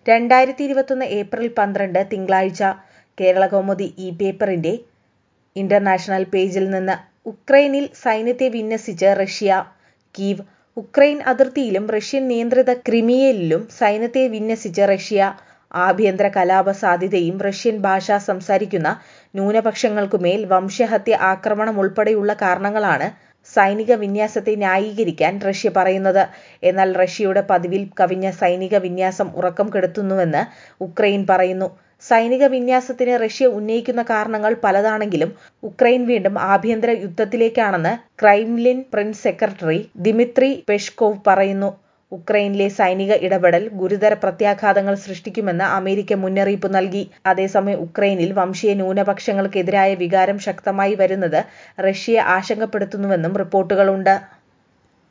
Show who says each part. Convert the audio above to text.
Speaker 1: രണ്ടായിരത്തി ഇരുപത്തൊന്ന് ഏപ്രിൽ പന്ത്രണ്ട് തിങ്കളാഴ്ച കേരളകൗമുദി ഈ പേപ്പറിന്റെ ഇന്റർനാഷണൽ പേജിൽ നിന്ന് ഉക്രൈനിൽ സൈന്യത്തെ വിന്യസിച്ച് റഷ്യ കീവ് ഉക്രൈൻ അതിർത്തിയിലും റഷ്യൻ നിയന്ത്രിത ക്രിമിയയിലും സൈന്യത്തെ വിന്യസിച്ച് റഷ്യ ആഭ്യന്തര കലാപ സാധ്യതയും റഷ്യൻ ഭാഷ സംസാരിക്കുന്ന ന്യൂനപക്ഷങ്ങൾക്കുമേൽ വംശഹത്യ ആക്രമണമുൾപ്പെടെയുള്ള കാരണങ്ങളാണ് സൈനിക വിന്യാസത്തെ ന്യായീകരിക്കാൻ റഷ്യ പറയുന്നത്. എന്നാൽ റഷ്യയുടെ പതിവിൽ കവിഞ്ഞ സൈനിക വിന്യാസം ഉറക്കം കെടുത്തുന്നുവെന്ന് ഉക്രൈൻ പറയുന്നു. സൈനിക വിന്യാസത്തിന് റഷ്യ ഉന്നയിക്കുന്ന കാരണങ്ങൾ പലതാണെങ്കിലും ഉക്രൈൻ വീണ്ടും ആഭ്യന്തര യുദ്ധത്തിലേക്കാണെന്ന് Kremlin press secretary Dmitry Peskov പറയുന്നു. ഉക്രൈനിലെ സൈനിക ഇടപെടൽ ഗുരുതര പ്രത്യാഘാതങ്ങൾ സൃഷ്ടിക്കുമെന്ന് അമേരിക്ക മുന്നറിയിപ്പ് നൽകി. അതേസമയം ഉക്രൈനിൽ വംശീയ ന്യൂനപക്ഷങ്ങൾക്കെതിരായ വികാരം ശക്തമായി വരുന്നത് റഷ്യയെ ആശങ്കപ്പെടുത്തുന്നുവെന്നും റിപ്പോർട്ടുകളുണ്ട്.